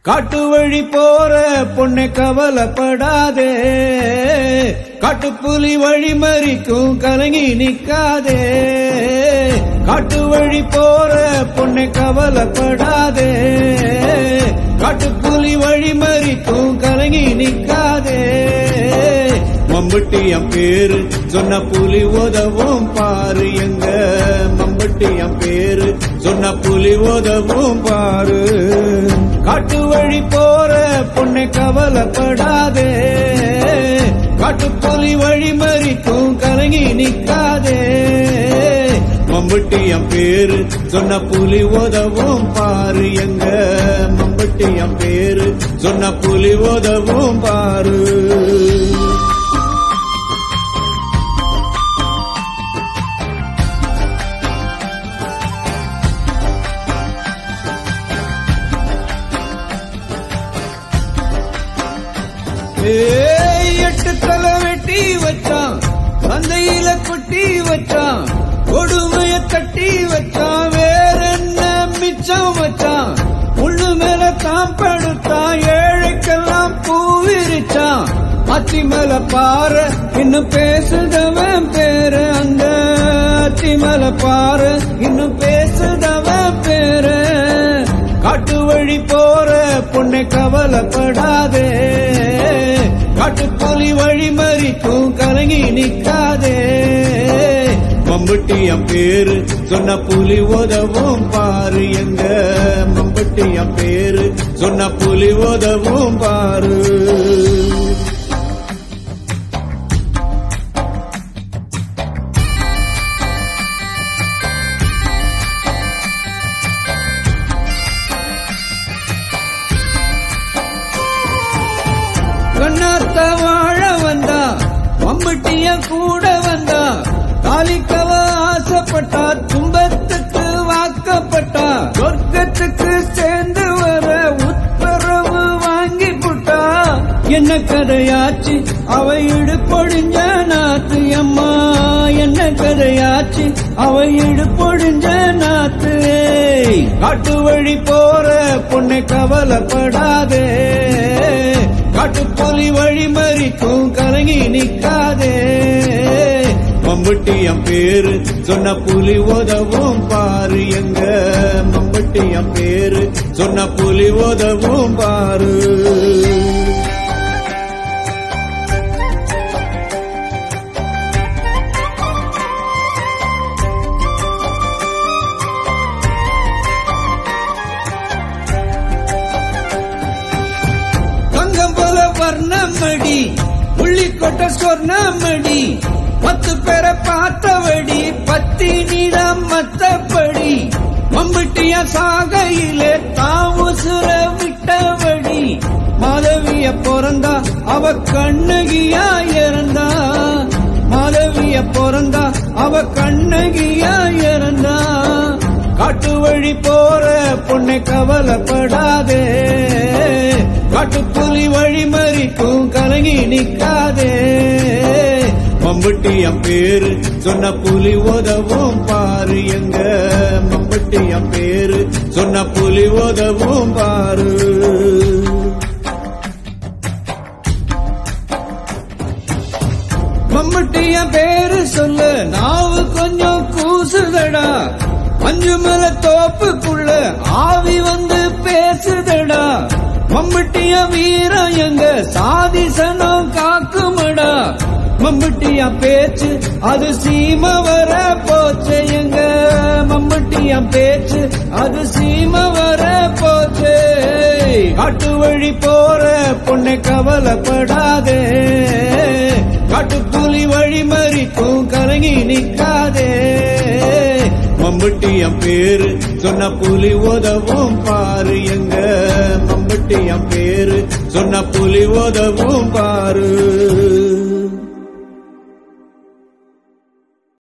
காட்டு வழி போற பொண்ணை கவலைப்படாதே காட்டுப்புலி வழி மறிக்கும் கலங்கி நிக்காதே காட்டு வழி போற பொண்ணை கவலைப்படாதே காட்டுப்புலி வழி மறிக்கும் கலங்கி நிக்காதே மம்பட்டி என் பேரு சொன்ன புலி உதவும் பாரு எங்க மம்பட்டி என் பேரு சொன்ன புலி உதவும் பாரு காட்டு வழி போற பொண்ணை கவலைப்படாதே காட்டு புலி வழி மறிக்கும் கலங்கி நிக்காதே மம்பட்டி என் பேரு சொன்ன புலி உதவும் பாரு எங்க மம்பட்டி என் பேரு சொன்ன புலி உதவும் பாரு ஏய், எட்டு தலை வெட்டி வச்சான் சந்தையில கொட்டி வச்சான் கொடுமைய தட்டி வச்சான் வேற என்ன மிச்சம் வச்சான் முள்ளு மேல தான் படுத்தான் ஏழைக்கெல்லாம் பூ விரிச்சான் அத்தி மேல பாரு இன்னும் பேசுதவன் பேரு அங்க அத்தி மேல பாரு இன்னும் பேசுதவன் பேரு காட்டு வழி போற பொண்ணை கவலைப்படாதே காட்டுப்புலி வழி மறிக்கும் கலங்கி நிக்காதே மம்பட்டி என் பேரு சொன்ன புலி உதவும் பாரு எங்க மம்பட்டி என் பேரு சொன்ன புலி உதவும் பாரு கண்ணாத்த வாழ வந்தா மம்பட்டிய கூட வந்தா தாலிக்கவ ஆசைப்பட்டா துன்பத்துக்கு வாக்கப்பட்டா சொர்க்கத்துக்கு சேர்ந்து வர உத்தரவு வாங்கி புட்டா என்ன கதையாச்சு அவ இடுப்பொழிஞ்ச நாத்து அம்மா என்ன கதையாச்சு அவ இடுப்பொழிஞ்ச நாத்து ஏய், காட்டு வழி போற பொண்ணை கவலைப்படாதே காட்டுப்புலி வழி மறிக்கும் கலங்கி நிக்காதே மம்பட்டி என் பேரு சொன்ன புலி உதவும் பாரு எங்க மம்பட்டி என் பேரு சொன்ன புலி உதவும் பாரு தங்கம் போல வர்ணமடி புள்ளி கொட்ட சொர்ணமடி பத்து பேரை பார்த்தவடி பத்தி நீதான் மத்தபடி மம்பட்டிய சாகையிலே தாவுசுர விட்டவடி மாதவிய பிறந்தா அவ கண்ணகியா இறந்தா மாதவிய பிறந்தா அவ கண்ணகியா இறந்தா காட்டு வழி போற பொண்ணை கவலைப்படாதே காட்டுப்புலி வழி மறிக்கும் கலங்கி நிக்காதே மம்பட்டி என் பேரு சொன்ன புலி உதவும் பாரு எங்க மம்பட்டி என் பேரு சொன்ன புலி உதவும் பாரு மம்பட்டிய பேரு சொல்லு நாவு கொஞ்சம் கூசுதடா அஞ்சு மலை தோப்புக்குள்ள ஆவி வந்து பேசுதடா மம்பட்டிய வீரம் எங்க சாதிசனம் காக்குமடா மம்பட்டிய பேச்சு அது சீம வர போச்சு எங்க மம்பட்டிய பேச்சு அது சீம வர போச்சு காட்டு வழி போற பொண்ணை கவலைப்படாதே காட்டுப்புலி வழி மறிக்கும் கலங்கி நிக்காதே மம்பட்டி என் பேரு சொன்ன புலி உதவும் பாரு எங்க மம்பட்டி என் பேரு சொன்ன புலி உதவும் பாரு